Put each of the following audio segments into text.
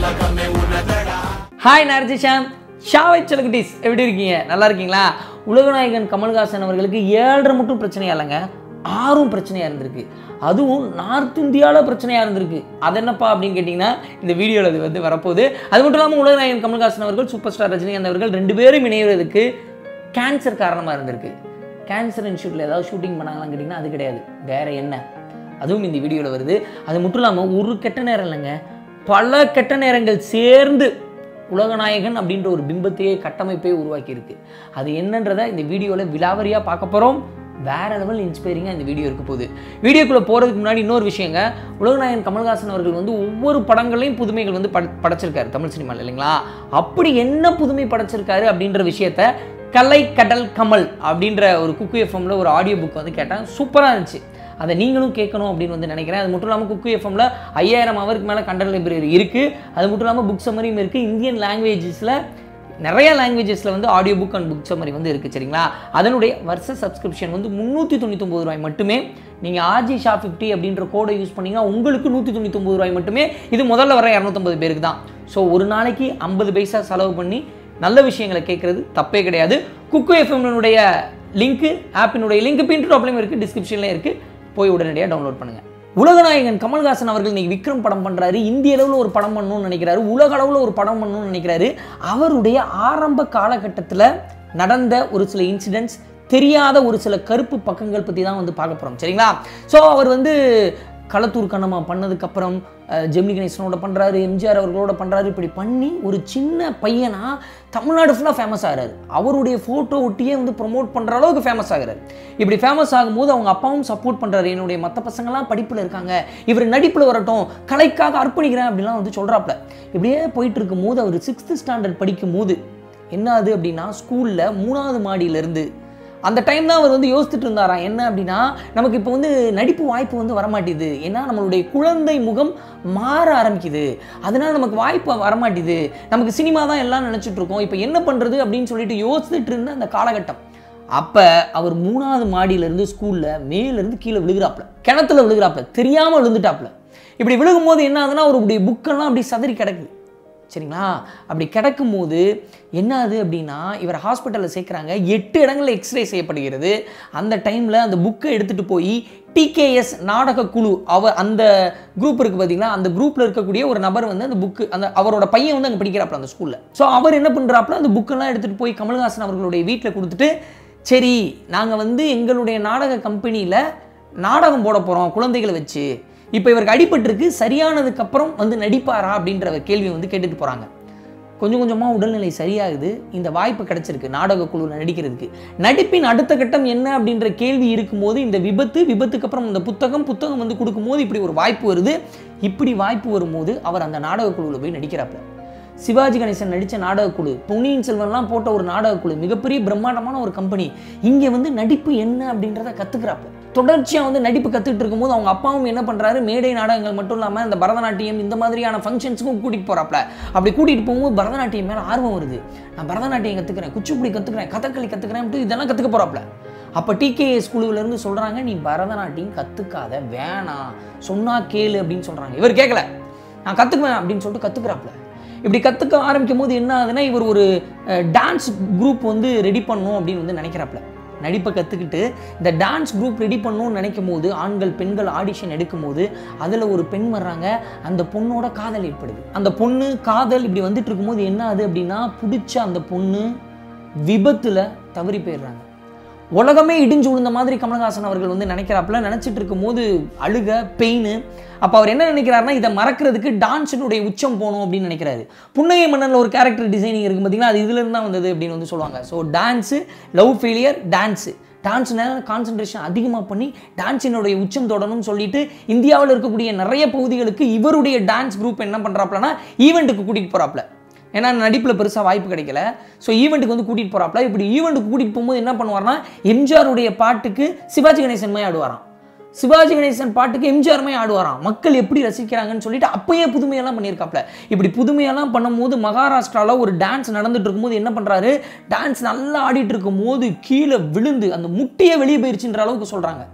hi நார்ஜி Sham ஷாவை செலகுட்டீஸ் எப்படி இருக்கீங்க நல்லா இருக்கீங்களா உலகநாயகன் கமல்ஹாசன் அவர்களுக்கு ஏழரை மட்டும் பிரச்சனையா இல்லைங்க ஆறும் பிரச்சனையாக இருந்திருக்கு அதுவும் நார்த் இந்தியாவில் பிரச்சனையாக இருந்திருக்கு அது என்னப்பா அப்படின்னு கேட்டிங்கன்னா இந்த வீடியோவில் அது வந்து வரப்போகுது அது மட்டும் இல்லாமல் உலகநாயகன் கமல்ஹாசன் அவர்கள் சூப்பர் ஸ்டார் ரஜினிகாந்த் அவர்கள் ரெண்டு பேரும் இணைவதற்கு கேன்சர் காரணமாக இருந்திருக்கு கேன்சர் இன்ஸ்டியூட்டில் ஏதாவது ஷூட்டிங் பண்ணாங்களான்னு கேட்டிங்கன்னா அது கிடையாது வேற என்ன அதுவும் இந்த வீடியோவில் வருது அது மட்டும் இல்லாமல் ஒரு கெட்ட நேரம் இல்லைங்க பல கெட்ட நேரங்கள் சேர்ந்து உலகநாயகன் அப்படின்ற ஒரு பிம்பத்தையே கட்டமைப்பே உருவாக்கியிருக்கு அது என்னன்றதை இந்த வீடியோவில் விலாவரியாக பார்க்க போகிறோம் வேற லெவல் இன்ஸ்பைரிங்காக இந்த வீடியோ இருக்க போகுது வீடியோக்குள்ளே போகிறதுக்கு முன்னாடி இன்னொரு விஷயங்க உலகநாயகன் கமல்ஹாசன் அவர்கள் வந்து ஒவ்வொரு படங்களையும் புதுமைகள் வந்து பட படைச்சிருக்காரு தமிழ் சினிமாவில் இல்லைங்களா அப்படி என்ன புதுமை படைச்சிருக்காரு அப்படின்ற விஷயத்த கலை கடல் கமல் அப்படின்ற ஒரு குக்கு எஃப்எம்ல ஒரு ஆடியோ புக் வந்து கேட்டேன் சூப்பராக இருந்துச்சு அதை நீங்களும் கேட்கணும் அப்படின்னு வந்து நினைக்கிறேன் அது மட்டும் இல்லாமல் குக்கு எஃப்எம்ல ஐயாயிரம் அவருக்கு மேலே கண்டென்ட் லைப்ரரி இருக்குது அது மட்டும் இல்லாமல் புக் சம்மரியும் இருக்குது இந்தியன் லாங்குவேஜஸில் நிறைய லாங்குவேஜஸில் வந்து audio book and book summary வந்து இருக்குது சரிங்களா அதனுடைய வருஷ சப்ஸ்கிரிப்ஷன் வந்து முந்நூற்றி தொண்ணூத்தொம்பது ரூபாய் மட்டுமே நீங்கள் ஆர்ஜி ஷா ஃபிஃப்டி அப்படின்ற கோடை யூஸ் பண்ணீங்கன்னா உங்களுக்கு நூற்றி தொண்ணூத்தொம்பது ரூபாய் மட்டுமே இது முதல்ல வர இரநூத்தம்பது பேருக்கு தான் ஸோ ஒரு நாளைக்கு ஐம்பது பைசா செலவு பண்ணி நல்ல விஷயங்களை கேட்குறது தப்பே கிடையாது குக்கு எஃப்எம்னுடைய லிங்க்கு ஆப்பினுடைய லிங்க் பின் டாப்லையும் இருக்குது டிஸ்கிரிப்ஷன்லேயும் இருக்குது போய் உடனடியாக டவுன்லோட் பண்ணுங்கள் உலகநாயகன் கமல்ஹாசன் அவர்கள் இன்னைக்கு விக்ரம் படம் பண்ணுறாரு இந்திய அளவில் ஒரு படம் பண்ணணும்னு நினைக்கிறாரு உலக அளவில் ஒரு படம் பண்ணணும்னு நினைக்கிறாரு அவருடைய ஆரம்ப காலகட்டத்தில் நடந்த ஒரு சில இன்சிடென்ட்ஸ் தெரியாத ஒரு சில கருப்பு பக்கங்கள் பற்றி தான் வந்து பார்க்க போகிறோம் சரிங்களா ஸோ அவர் வந்து களத்தூர் கண்ணம்மா பண்ணதுக்கப்புறம் ஜெமினி கணேசனோட பண்ணுறாரு எம்ஜிஆர் அவர்களோட பண்ணுறாரு இப்படி பண்ணி ஒரு சின்ன பையனா தமிழ்நாடு ஃபுல்லாக ஃபேமஸ் ஆகிறாரு அவருடைய ஃபோட்டோ ஒட்டியே வந்து ப்ரொமோட் பண்ணுற அளவுக்கு ஃபேமஸ் ஆகிறாரு இப்படி ஃபேமஸ் ஆகும்போது அவங்க அப்பாவும் சப்போர்ட் பண்ணுறாரு என்னுடைய மற்ற பசங்கள்லாம் படிப்பில் இருக்காங்க இவர் நடிப்பில் வரட்டும் கலைக்காக அர்ப்பணிக்கிறேன் அப்படிலாம் வந்து சொல்கிறாப்புல இப்படியே போயிட்டு இருக்கும்போது அவர் சிக்ஸ்த்து ஸ்டாண்டர்ட் படிக்கும் போது என்ன ஆகுது அப்படின்னா ஸ்கூலில் மூணாவது மாடியிலேருந்து அந்த டைம் தான் அவர் வந்து யோசிச்சுட்டு இருந்தாராம் என்ன அப்படின்னா நமக்கு இப்போ வந்து நடிப்பு வாய்ப்பு வந்து வரமாட்டேது ஏன்னா நம்மளுடைய குழந்தை முகம் மாற ஆரம்பிக்குது அதனால நமக்கு வாய்ப்பு வரமாட்டேது நமக்கு சினிமா தான் எல்லாம் நினச்சிட்டு இருக்கோம் இப்போ என்ன பண்ணுறது அப்படின்னு சொல்லிட்டு யோசிச்சுட்டு இருந்த அந்த காலகட்டம் அப்போ அவர் மூணாவது மாடியிலேருந்து ஸ்கூலில் மேலேருந்து கீழே விழுகிறாப்புல கிணத்துல விழுகிறாப்புல தெரியாமல் விழுந்துட்டாப்புல இப்படி விழுகும்போது என்ன ஆகுதுன்னா அவருடைய புக்கெல்லாம் அப்படி சதறி கிடக்குது சரிங்களா அப்படி கிடக்கும் போது என்ன ஆகுது அப்படின்னா இவர் ஹாஸ்பிட்டலில் சேர்க்குறாங்க எட்டு இடங்களில் எக்ஸ்ரே செய்யப்படுகிறது அந்த டைமில் அந்த புக்கை எடுத்துகிட்டு போய் டிகேஎஸ் நாடக குழு அவர் அந்த குரூப் இருக்குது பார்த்தீங்களா அந்த குரூப்பில் இருக்கக்கூடிய ஒரு நபர் வந்து அந்த புக்கு அந்த அவரோட பையன் வந்து அங்கே படிக்கிறாப்புல அந்த ஸ்கூலில் ஸோ அவர் என்ன பண்ணுறாப்புல அந்த புக்கெல்லாம் எடுத்துகிட்டு போய் கமல்ஹாசன் அவர்களுடைய வீட்டில் கொடுத்துட்டு சரி நாங்கள் வந்து எங்களுடைய நாடக கம்பெனியில் நாடகம் போட போகிறோம் குழந்தைகளை வச்சு இப்போ இவருக்கு அடிபட்டிருக்கு சரியானதுக்கு அப்புறம் வந்து நடிப்பாரா அப்படின்ற ஒரு கேள்வி வந்து கேட்டுட்டு போகிறாங்க கொஞ்சம் கொஞ்சமாக உடல்நிலை சரியாகுது இந்த வாய்ப்பு கிடைச்சிருக்கு நாடக குழுவில் நடிக்கிறதுக்கு நடிப்பின் அடுத்த கட்டம் என்ன அப்படின்ற கேள்வி இருக்கும்போது இந்த விபத்து விபத்துக்கு அப்புறம் இந்த புத்தகம் புத்தகம் வந்து கொடுக்கும்போது இப்படி ஒரு வாய்ப்பு வருது இப்படி வாய்ப்பு வரும்போது அவர் அந்த நாடக குழுவில் போய் நடிக்கிறாப்புல சிவாஜி கணேசன் நடித்த நாடகக்குழு பொன்னியின் செல்வன்லாம் போட்ட ஒரு நாடகக்குழு மிகப்பெரிய பிரம்மாண்டமான ஒரு கம்பெனி இங்கே வந்து நடிப்பு என்ன அப்படின்றத கற்றுக்கிறாப்புல தொடர்ச்சியாக வந்து நடிப்பு கற்றுக்கிட்டு இருக்கும்போது அவங்க அப்பாவும் என்ன பண்ணுறாரு மேடை நாடகங்கள் மட்டும் இல்லாமல் இந்த பரதநாட்டியம் இந்த மாதிரியான ஃபங்க்ஷன்ஸுக்கும் கூட்டிகிட்டு போகிறாப்புல அப்படி கூட்டிகிட்டு போகும்போது பரதநாட்டியம் மேலே ஆர்வம் வருது நான் பரதநாட்டியம் கற்றுக்கிறேன் குச்சிப்புடி கற்றுக்கிறேன் கதகளி கற்றுக்கிறேன் இதெல்லாம் கற்றுக்க போகிறாப்புல அப்போ டிகேஎஸ் குழுவிலேருந்து சொல்கிறாங்க நீ பரதநாட்டியம் கற்றுக்காத வேணாம் சொன்னா கேளு அப்படின்னு சொல்கிறாங்க இவர் கேட்கல நான் கற்றுக்குவேன் அப்படின்னு சொல்லிட்டு கற்றுக்குறாப்புல இப்படி கற்றுக்க ஆரம்பிக்கும் போது என்ன ஆகுதுன்னா இவர் ஒரு டான்ஸ் குரூப் வந்து ரெடி பண்ணணும் அப்படின்னு வந்து நினைக்கிறாப்புல நடிப்பை கற்றுக்கிட்டு இந்த டான்ஸ் குரூப் ரெடி பண்ணணும்னு நினைக்கும் போது ஆண்கள் பெண்கள் ஆடிஷன் எடுக்கும் போது அதில் ஒரு பெண் வர்றாங்க அந்த பொண்ணோட காதல் ஏற்படுது அந்த பொண்ணு காதல் இப்படி வந்துட்டு இருக்கும்போது என்ன ஆகுது அப்படின்னா பிடிச்ச அந்த பொண்ணு விபத்தில் தவறி போயிடுறாங்க உலகமே இடிஞ்சு விழுந்த மாதிரி கமலஹாசன் அவர்கள் வந்து நினைக்கிறாப்புல நினச்சிட்டு இருக்கும்போது அழுக பெயின் அப்போ அவர் என்ன நினைக்கிறாருன்னா இதை மறக்கிறதுக்கு டான்ஸினுடைய உச்சம் போகணும் அப்படின்னு நினைக்கிறாரு புன்னகை மன்னனில் ஒரு கேரக்டர் டிசைனிங் இருக்குது பார்த்தீங்கன்னா அது இதுலேருந்து தான் வந்தது அப்படின்னு வந்து சொல்லுவாங்க so dance love failure dance dance நேரம் கான்சன்ட்ரேஷன் அதிகமாக பண்ணி டான்ஸினுடைய உச்சம் தொடணும்னு சொல்லிட்டு இந்தியாவில் இருக்கக்கூடிய நிறைய பகுதிகளுக்கு இவருடைய டான்ஸ் குரூப் என்ன பண்ணுறாப்புலனா ஈவெண்ட்டுக்கு கூட்டிகிட்டு போகிறாப்புல ஏன்னா நடிப்பில் பெருசாக வாய்ப்பு கிடைக்கல ஸோ ஈவெண்ட்டுக்கு வந்து கூட்டிகிட்டு போகிறாப்புல இப்படி ஈவெண்ட்டுக்கு கூட்டிகிட்டு போகும்போது என்ன பண்ணுவார்னா எம்ஜிஆருடைய பாட்டுக்கு சிவாஜி கணேசன் மாதிரி ஆடுவாராம் சிவாஜி கணேசன் பாட்டுக்கு எம்ஜிஆருமே ஆடுவாராம் மக்கள் எப்படி ரசிக்கிறாங்கன்னு சொல்லிட்டு அப்பயே புதுமையெல்லாம் பண்ணியிருக்காப்ல இப்படி புதுமையெல்லாம் பண்ணும்போது மகாராஷ்டிராவில் ஒரு டான்ஸ் நடந்துட்டு இருக்கும்போது என்ன பண்ணுறாரு டான்ஸ் நல்லா ஆடிட்டு இருக்கும்போது கீழே விழுந்து அந்த முட்டியே வெளியே போயிருச்சுன்ற அளவுக்கு சொல்கிறாங்க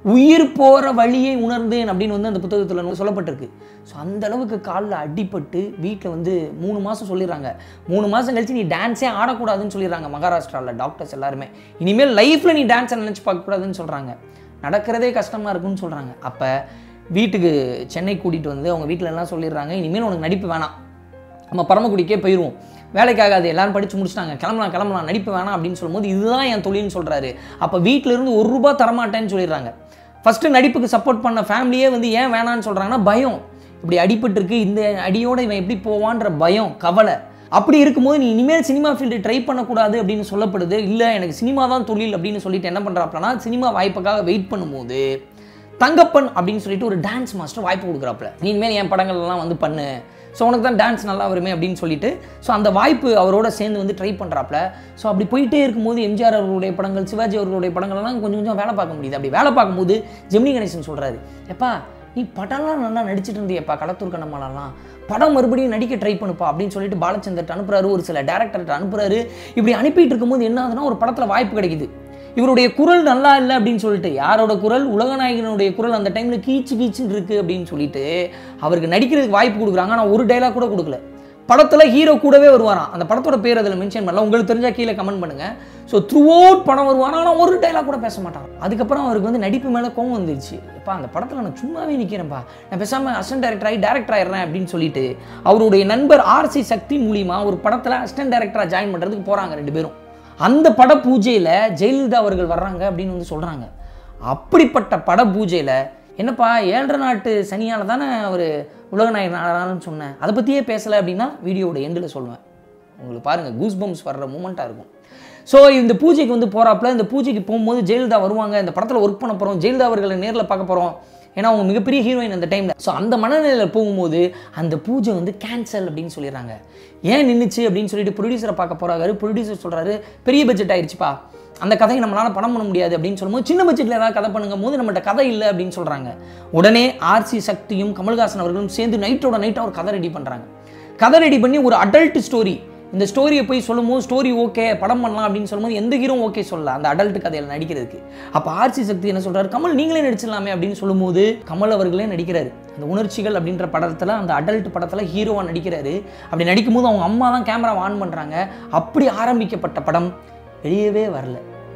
உயிர் போகிற வழியை உணர்ந்தேன் அப்படின்னு வந்து அந்த புத்தகத்தில் சொல்லப்பட்டிருக்கு ஸோ அந்த அளவுக்கு காலில் அடிபட்டு வீட்டில் வந்து மூணு மாதம் சொல்லிடுறாங்க மூணு மாதம் கழிச்சு நீ டான்ஸே ஆடக்கூடாதுன்னு சொல்லிடுறாங்க மகாராஷ்டிராவில் டாக்டர்ஸ் எல்லாருமே இனிமேல் லைஃப்பில் நீ டான்ஸை நினச்சி பார்க்கக்கூடாதுன்னு சொல்கிறாங்க நடக்கிறதே கஷ்டமாக இருக்குன்னு சொல்கிறாங்க அப்போ வீட்டுக்கு சென்னை கூட்டிகிட்டு வந்து அவங்க வீட்டில் எல்லாம் சொல்லிடுறாங்க இனிமேல் உனக்கு நடிப்பு வேணாம் நம்ம பரமக்குடிக்கே போயிடுவோம் வேலைக்காகாது எல்லாரும் படித்து முடிச்சிட்டாங்க கிளம்பலாம் கிளம்பலாம் நடிப்பு வேணாம் அப்படின்னு சொல்லும்போது இதுதான் என் தொழில்னு சொல்கிறாரு அப்போ வீட்டில இருந்து ஒரு ரூபா தரமாட்டேன்னு சொல்லிடுறாங்க ஃபஸ்ட்டு நடிப்புக்கு சப்போர்ட் பண்ண ஃபேமிலியே வந்து ஏன் வேணான்னு சொல்கிறாங்கன்னா பயம் இப்படி அடிபட்டிருக்கு இந்த அடியோட இவன் எப்படி போவான்ற பயம் கவலை அப்படி இருக்கும்போது நீ இனிமேல் சினிமா ஃபீல்டு ட்ரை பண்ணக்கூடாது அப்படின்னு சொல்லப்படுது இல்லை எனக்கு சினிமா தான் தொழில் அப்படின்னு சொல்லிட்டு என்ன பண்ணுறாப்லனா சினிமா வாய்ப்புக்காக வெயிட் பண்ணும்போது தங்கப்பன் அப்படின்னு சொல்லிட்டு ஒரு டான்ஸ் மாஸ்டர் வாய்ப்பு கொடுக்குறாப்புல நீ இனிமேல் என் படங்கள்லாம் வந்து பண்ணு ஸோ உனக்கு தான் டான்ஸ் நல்லா வருமே அப்படின்னு சொல்லிட்டு ஸோ அந்த வாய்ப்பு அவரோட சேர்ந்து வந்து ட்ரை பண்ணுறாப்புல ஸோ அப்படி போயிட்டே இருக்கும்போது எம்ஜிஆர் அவர்களுடைய படங்கள் சிவாஜி அவர்களுடைய படங்கள்லாம் கொஞ்சம் கொஞ்சம் வேலை பார்க்க முடியுது அப்படி வேலை பார்க்கும்போது ஜெமினி கணேசன் சொல்கிறாரு எப்பா நீ படம்லாம் நல்லா நடிச்சிட்டு இருந்தியப்பா களத்தூர் கண்ணம்மாலாம் படம் மறுபடியும் நடிக்க ட்ரை பண்ணுப்பா அப்படின்னு சொல்லிட்டு பாலச்சந்தர்ட்ட அனுப்புறாரு ஒரு சில டேரக்டர்கிட்ட அனுப்புறாரு இப்படி அனுப்பிட்டு இருக்கும்போது என்ன ஆகுதுன்னா ஒரு படத்தில் வாய்ப்பு கிடைக்குது இவருடைய குரல் நல்லா இல்லை அப்படின்னு சொல்லிட்டு யாரோட குரல் உலகநாயகனுடைய குரல் அந்த டைமில் கீச்சு கீச்சுன்னு இருக்குது அப்படின்னு சொல்லிட்டு அவருக்கு நடிக்கிறதுக்கு வாய்ப்பு கொடுக்குறாங்க ஆனால் ஒரு டைலாக் கூட கொடுக்கல படத்தில் ஹீரோ கூடவே வருவாராம் அந்த படத்தோட பேர் அதில் மென்ஷன் பண்ணல உங்களுக்கு தெரிஞ்சால் கீழே கமெண்ட் பண்ணுங்க ஸோ த்ரூ அவுட் படம் வருவானா ஆனால் ஒரு டைலாக் கூட பேச மாட்டான் அதுக்கப்புறம் அவருக்கு வந்து நடிப்பு மேலே கோவம் வந்துருச்சு எப்பா அந்த படத்தில் நான் சும்மாவே நிற்கிறேன்ப்பா நான் பேசாமல் அசிஸ்டன்ட் டைரக்டர் ஆகி டேரக்டர் ஆயிடுறேன் அப்படின்னு சொல்லிட்டு அவருடைய நண்பர் ஆர்சி சக்தி மூலியமா ஒரு படத்தில் அசிஸ்டன்ட் டைரக்டராக ஜாயின் பண்ணுறதுக்கு போகிறாங்க ரெண்டு பேரும் அந்த பட பூஜையில் ஜெயலலிதா அவர்கள் வர்றாங்க அப்படின்னு வந்து சொல்கிறாங்க அப்படிப்பட்ட பட பூஜையில் என்னப்பா ஏழரை நாட்டு சனியால் தானே அவர் உலகநாயகன் ஆனான்னு சொன்னேன் அதை பற்றியே பேசலை அப்படின்னா வீடியோவோட எண்டில் சொல்லுவேன் உங்களுக்கு பாருங்கள் கூஸ் பம்ப்ஸ் வர்ற மூமெண்ட்டாக இருக்கும் ஸோ இந்த பூஜைக்கு வந்து போகிறாப்புல இந்த பூஜைக்கு போகும்போது ஜெயலலிதா வருவாங்க இந்த படத்தில் ஒர்க் பண்ண போகிறோம் ஜெயலலிதா அவர்களை நேரில் பார்க்க போகிறோம் ஏன்னா அவங்க மிகப்பெரிய ஹீரோயின் அந்த டைமில் ஸோ அந்த மனநிலையில் போகும்போது அந்த பூஜை வந்து கேன்சல் அப்படின்னு சொல்லிடுறாங்க ஏன் நின்றுச்சு அப்படின்னு சொல்லிட்டு ப்ரொடியூசரை பார்க்க போகிறாரு ப்ரொடியூசர் சொல்கிறாரு பெரிய பட்ஜெட் ஆயிடுச்சுப்பா அந்த கதையை நம்மளால் படம் பண்ண முடியாது அப்படின்னு சொல்லும்போது சின்ன பட்ஜெட்டில் ஏதாவது கதை பண்ணுங்கும் போது நம்மகிட்ட கதை இல்லை அப்படின்னு சொல்கிறாங்க உடனே ஆர்சி சக்தியும் கமல்ஹாசன் அவர்களும் சேர்ந்து நைட்டோட நைட் அவர் கதை ரெடி பண்ணுறாங்க கதை ரெடி பண்ணி ஒரு அடல்ட் ஸ்டோரி இந்த ஸ்டோரியை போய் சொல்லும்போது ஸ்டோரி ஓகே படம் பண்ணலாம் அப்படின்னு சொல்லும்போது எந்த ஹீரோ ஓகே சொல்லல அந்த அடல்ட் கதையில் நடிக்கிறதுக்கு அப்போ ஆர்சி சக்தி என்ன சொல்றாரு கமல் நீங்களே நடிச்சிடலாமே அப்படின்னு சொல்லும்போது கமல் அவர்களே நடிக்கிறாரு அந்த உணர்ச்சிகள் அப்படின்ற படத்தில் அந்த அடல்ட் படத்தில் ஹீரோவாக நடிக்கிறாரு அப்படி நடிக்கும்போது அவங்க அம்மா தான் கேமரா ஆன் பண்ணுறாங்க அப்படி ஆரம்பிக்கப்பட்ட படம் வெளியவே வரல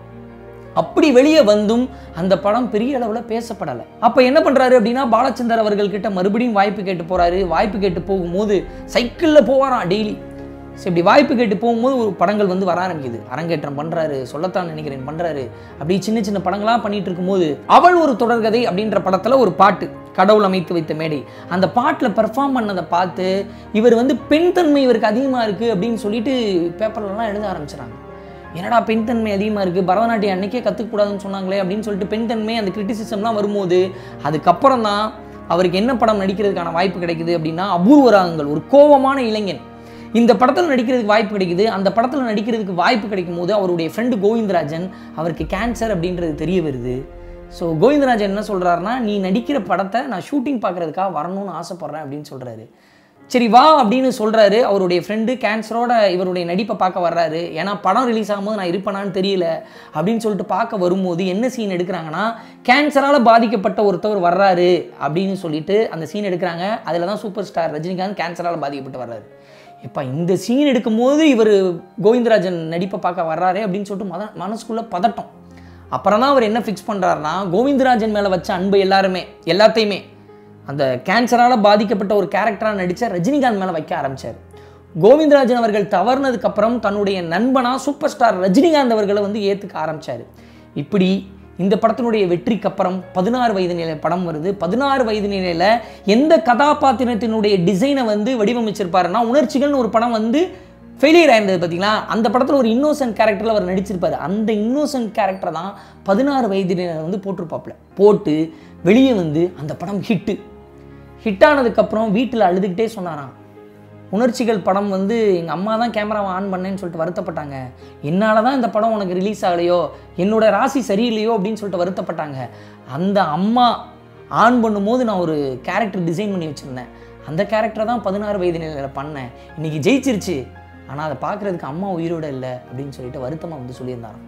அப்படி வெளியே வந்தும் அந்த படம் பெரிய அளவில் பேசப்படலை அப்போ என்ன பண்ணுறாரு அப்படின்னா பாலச்சந்தர் அவர்கள் கிட்ட மறுபடியும் வாய்ப்பு கேட்டு போகிறாரு வாய்ப்பு கேட்டு போகும்போது சைக்கிளில் போவாராம் டெய்லி சரி இப்படி வாய்ப்பு கேட்டு போகும்போது ஒரு படங்கள் வந்து வர ஆரம்பிக்குது அரங்கேற்றம் பண்ணுறாரு சொல்லத்தான் நினைக்கிறேன் பண்ணுறாரு அப்படி சின்ன சின்ன படங்களாக பண்ணிட்டு இருக்கும்போது அவள் ஒரு தொடர்கதை அப்படின்ற படத்தில் ஒரு பாட்டு கடவுள் அமைத்து வைத்த மேடை அந்த பாட்டில் பெர்ஃபார்ம் பண்ணதை பார்த்து இவர் வந்து பெண் தன்மை இவருக்கு அதிகமாக இருக்குது அப்படின்னு சொல்லிட்டு பேப்பர்லலாம் எழுத ஆரம்பிச்சிட்டாங்க என்னடா பெண் தன்மை அதிகமாக இருக்குது பரதநாட்டியம் அன்னைக்கே கற்றுக்கூடாதுன்னு சொன்னாங்களே அப்படின்னு சொல்லிட்டு பெண் தன்மை அந்த கிரிட்டிசிசம்லாம் வரும்போது அதுக்கப்புறம் தான் அவருக்கு என்ன படம் நடிக்கிறதுக்கான வாய்ப்பு கிடைக்குது அப்படின்னா அபூர்வ ராகங்கள் ஒரு கோவமான இளைஞன் இந்த படத்தில் நடிக்கிறதுக்கு வாய்ப்பு கிடைக்குது அந்த படத்தில் நடிக்கிறதுக்கு வாய்ப்பு கிடைக்கும் போது அவருடைய ஃப்ரெண்டு கோவிந்தராஜன் அவருக்கு கேன்சர் அப்படின்றது தெரிய வருது ஸோ கோவிந்தராஜன் என்ன சொல்கிறாருன்னா நீ நடிக்கிற படத்தை நான் ஷூட்டிங் பார்க்குறதுக்காக வரணும்னு ஆசைப்பட்றேன் அப்படின்னு சொல்கிறாரு சரி வா அப்படின்னு சொல்கிறாரு அவருடைய ஃப்ரெண்டு கேன்சரோட இவருடைய நடிப்பை பார்க்க வர்றாரு ஏன்னா படம் ரிலீஸ் ஆகும்போது நான் இருப்பேனான்னு தெரியல அப்படின்னு சொல்லிட்டு பார்க்க வரும்போது என்ன சீன் எடுக்கிறாங்கன்னா கேன்சரால் பாதிக்கப்பட்ட ஒருத்தவர் வர்றாரு அப்படின்னு சொல்லிட்டு அந்த சீன் எடுக்கிறாங்க அதில் தான் சூப்பர் ஸ்டார் ரஜினிகாந்த் கேன்சரால் பாதிக்கப்பட்டு வர்றாரு இப்போ இந்த சீன் எடுக்கும்போது இவர் கோவிந்தராஜன் நடிப்பை பார்க்க வர்றாரு அப்படின்னு சொல்லிட்டு மத மனசுக்குள்ளே பதட்டம் அப்புறம் தான் அவர் என்ன ஃபிக்ஸ் பண்ணுறாருனா கோவிந்தராஜன் மேலே வச்ச அன்பு எல்லாருமே எல்லாத்தையுமே அந்த கேன்சரால் பாதிக்கப்பட்ட ஒரு கேரக்டராக நடித்த ரஜினிகாந்த் மேலே வைக்க ஆரம்பித்தார் கோவிந்தராஜன் அவர்கள் தவறுனதுக்கப்புறம் தன்னுடைய நண்பனாக சூப்பர் ஸ்டார் ரஜினிகாந்த் அவர்களை வந்து ஏற்றுக்க ஆரம்பித்தார் இப்படி இந்த படத்தினுடைய வெற்றிக்கு அப்புறம் பதினாறு வயது நிலை படம் வருது பதினாறு வயது நிலையில் எந்த கதாபாத்திரத்தினுடைய டிசைனை வந்து வடிவமைச்சிருப்பாருன்னா உணர்ச்சிகள்னு ஒரு படம் வந்து ஃபெயிலியர் ஆயிருந்தது பார்த்தீங்களா அந்த படத்தில் ஒரு இன்னோசன்ட் கேரக்டரில் அவர் நடிச்சிருப்பாரு அந்த இன்னோசன்ட் கேரக்டர் தான் பதினாறு வயதினர் வந்து போட்டிருப்பாப்புல போட்டு வெளியே வந்து அந்த படம் ஹிட்டு ஹிட் ஆனதுக்கப்புறம் வீட்டில் அழுதுகிட்டே சொன்னாராம் உணர்ச்சிகள் படம் வந்து எங்கள் அம்மா தான் கேமராவை ஆன் பண்ணேன்னு சொல்லிட்டு வருத்தப்பட்டாங்க என்னால் தான் இந்த படம் உனக்கு ரிலீஸ் ஆகலையோ என்னோட ராசி சரியில்லையோ அப்படின்னு சொல்லிட்டு வருத்தப்பட்டாங்க அந்த அம்மா ஆன் பண்ணும்போது நான் ஒரு கேரக்டர் டிசைன் பண்ணி வச்சுருந்தேன் அந்த கேரக்டரை தான் பதினாறு வயது நிலையில் பண்ணேன் இன்றைக்கி ஜெயிச்சிருச்சு ஆனால் அதை பார்க்குறதுக்கு அம்மா உயிரோட இல்லை அப்படின்னு சொல்லிட்டு வருத்தமாக வந்து சொல்லியிருந்தாராம்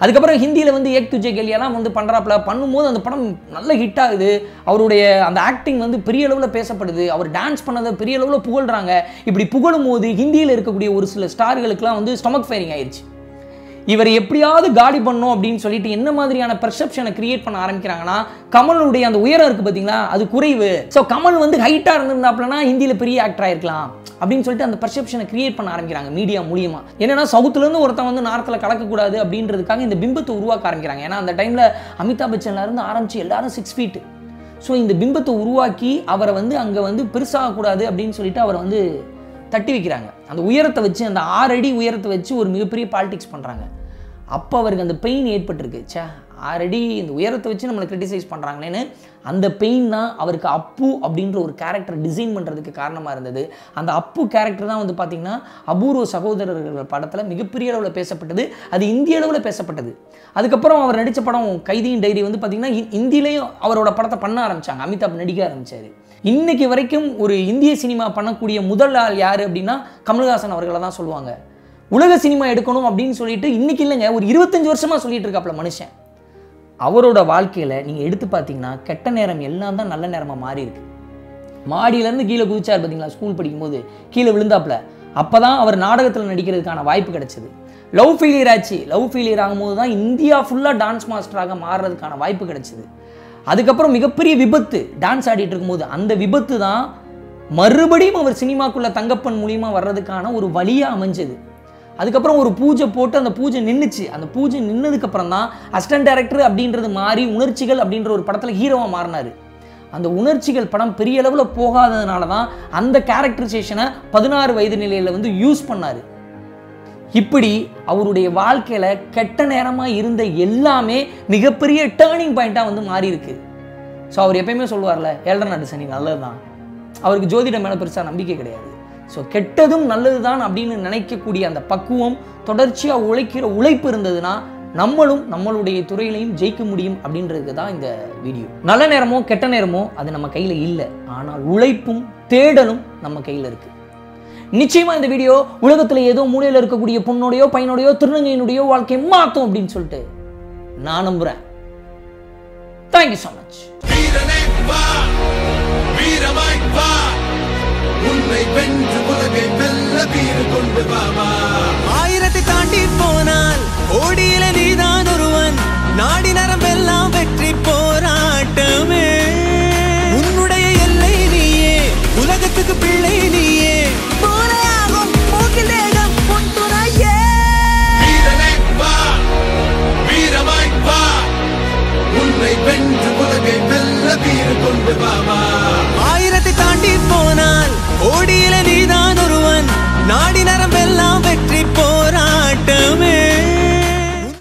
அதுக்கப்புறம் ஹிந்தியில் வந்து ஏக் துஜே கெலியெல்லாம் வந்து பண்ணுறாப்புல பண்ணும்போது அந்த படம் நல்ல ஹிட் ஆகுது அவருடைய அந்த ஆக்டிங் வந்து பெரிய அளவில் பேசப்படுது அவர் டான்ஸ் பண்ணதை பெரிய அளவில் புகழ்றாங்க இப்படி புகழும் போது ஹிந்தியில் இருக்கக்கூடிய ஒரு சில ஸ்டார்களுக்கெல்லாம் வந்து ஸ்டொமக் ஃபயரிங் ஆயிடுச்சு இவர் எப்படியாவது காலி பண்ணணும் அப்படின்னு சொல்லிட்டு என்ன மாதிரியான பெர்செப்ஷனை கிரியேட் பண்ண ஆரம்பிக்கிறாங்கன்னா கமலுடைய அந்த உயரம் இருக்கு பார்த்தீங்களா அது குறைவு ஸோ கமல் வந்து ஹைட்டாக இருந்திருந்தாப்லனா ஹிந்தியில் பெரிய ஆக்டர் ஆயிருக்கலாம் அப்படின்னு சொல்லிட்டு அந்த பெர்செப்ஷனை கிரியேட் பண்ண ஆரம்பிக்கிறாங்க மீடியா மூலியமா என்னன்னா சவுத்துலேருந்து ஒருத்தன் வந்து நார்த்தில் கலக்கக்கூடாது அப்படின்றதுக்காக இந்த பிம்பத்தை உருவாக்க ஆரம்பிக்கிறாங்க ஏன்னா அந்த டைமில் அமிதாப் பச்சன்ல இருந்து ஆரம்பிச்சு எல்லாரும் சிக்ஸ் ஃபீட் ஸோ இந்த பிம்பத்தை உருவாக்கி அவரை வந்து அங்கே வந்து பெருசாகக்கூடாது அப்படின்னு சொல்லிட்டு அவரை வந்து தட்டி வைக்கிறாங்க அந்த உயரத்தை வச்சு அந்த ஆறு அடி உயரத்தை வச்சு ஒரு மிகப்பெரிய பாலிடிக்ஸ் பண்ணுறாங்க அப்போ அவருக்கு அந்த பெயின் ஏற்பட்டிருக்கு ச்சே ஆறு அடி இந்த உயரத்தை வச்சு நம்மளை கிரிட்டிசைஸ் பண்ணுறாங்களேன்னு அந்த பெயின் தான் அவருக்கு அப்பு அப்படின்ற ஒரு கேரக்டர் டிசைன் பண்ணுறதுக்கு காரணமாக இருந்தது அந்த அப்பு கேரக்டர் தான் வந்து பார்த்திங்கன்னா அபூர்வ சகோதரர்கள் படத்தில் மிகப்பெரிய அளவில் பேசப்பட்டது அது இந்திய அளவில் பேசப்பட்டது அதுக்கப்புறம் அவர் நடித்த படம் கைதியின் டைரி வந்து பார்த்திங்கன்னா ஹி- ஹிந்திலையும் அவரோட படத்தை பண்ண ஆரம்பிச்சாங்க அமிதாப் நடிக்க ஆரம்பிச்சாரு இன்னைக்கு வரைக்கும் ஒரு இந்திய சினிமா பண்ணக்கூடிய முதல் ஆள் யார் அப்படின்னா கமல்ஹாசன் அவர்களை தான் சொல்லுவாங்க உலக சினிமா எடுக்கணும் அப்படின்னு சொல்லிட்டு இன்னைக்கு இல்லைங்க ஒரு இருபத்தஞ்சு வருஷமா சொல்லிட்டு இருக்காப்புல மனுஷன் அவரோட வாழ்க்கையில் நீங்கள் எடுத்து பார்த்தீங்கன்னா கெட்ட நேரம் எல்லாம் தான் நல்ல நேரமாக மாறி இருக்கு மாடியிலேருந்து கீழே குதிச்சார் பார்த்தீங்களா ஸ்கூல் படிக்கும்போது கீழே விழுந்தாப்புல அப்போ தான் அவர் நாடகத்தில் நடிக்கிறதுக்கான வாய்ப்பு கிடைச்சது லவ் ஃபெயிலியர் ஆச்சு லவ் ஃபெயிலியர் ஆகும்போது தான் இந்தியா ஃபுல்லாக டான்ஸ் மாஸ்டராக மாறுறதுக்கான வாய்ப்பு கிடைச்சது அதுக்கப்புறம் மிகப்பெரிய விபத்து டான்ஸ் ஆடிட்டு இருக்கும்போது அந்த விபத்து தான் மறுபடியும் அவர் சினிமாக்குள்ள தங்கப்பன் மூலியமா வர்றதுக்கான ஒரு வழியா அமைஞ்சது அதுக்கப்புறம் ஒரு பூஜை போட்டு அந்த பூஜை நின்றுச்சு அந்த பூஜை நின்னதுக்கப்புறம் தான் அசிஸ்டன்ட் டைரக்டர் அப்படின்றது மாறி உணர்ச்சிகள் அப்படின்ற ஒரு படத்தில் ஹீரோவாக மாறினார் அந்த உணர்ச்சிகள் படம் பெரிய அளவில் போகாததுனால தான் அந்த கேரக்டரைசேஷனை பதினாறு வயது நிலையில் வந்து யூஸ் பண்ணார் இப்படி அவருடைய வாழ்க்கையில கெட்ட நேரமா இருந்த எல்லாமே மிகப்பெரிய டேர்னிங் பாயிண்டா வந்து மாறி இருக்கு ஸோ அவர் எப்பயுமே சொல்லுவார்ல ஏழரை நாடு சனி நல்லதுதான் அவருக்கு ஜோதிடம் மேல பெருசா நம்பிக்கை கிடையாது ஸோ கெட்டதும் நல்லதுதான் அப்படின்னு நினைக்கக்கூடிய அந்த பக்குவம் தொடர்ச்சியா உழைக்கிற உழைப்பு இருந்ததுன்னா நம்மளும் நம்மளுடைய துறையிலையும் ஜெயிக்க முடியும் அப்படின்றதுக்கு தான் இந்த வீடியோ நல்ல நேரமோ கெட்ட நேரமோ அது நம்ம கையில இல்லை ஆனால் உழைப்பும் தேடலும் நம்ம கையில இருக்கு நிச்சயமா இந்த வீடியோ உலகத்துல ஏதோ மூலையில இருக்கக்கூடிய பொண்ணுடையோ பையனுடையோ திருநங்கையினுடையோ வாழ்க்கையை மாத்தும் அப்படின்னு சொல்லிட்டு நான் நம்புறேன் தேங்க்யூ ஸோ மச் வீரனே வா வீரமாய் வா உன்னை வென்று உலகை வெல்ல வீறு கொண்டு வா வா ஆயிரத்தை தாண்டி போனால் ஓடியில நீதான் ஒருவன் நாடி நரம்பெல்லாம் வெற்றி போராட்டமே உன்னுடைய எல்லை நீயே உலகத்துக்கு பிள்ளை நீயே போலையாகும் மூக்கில் தேகம் உன் துணையே வீரனே வா வீரமாய் வா உன்னை வென்று உலகை வெல்ல வீறு கொண்டு வா வா ஆயிரத்தை தாண்டி போனால் ஓடியில நீதான் ஒருவன் நாடி நரம்பெல்லாம் வெற்றி போராட்டமே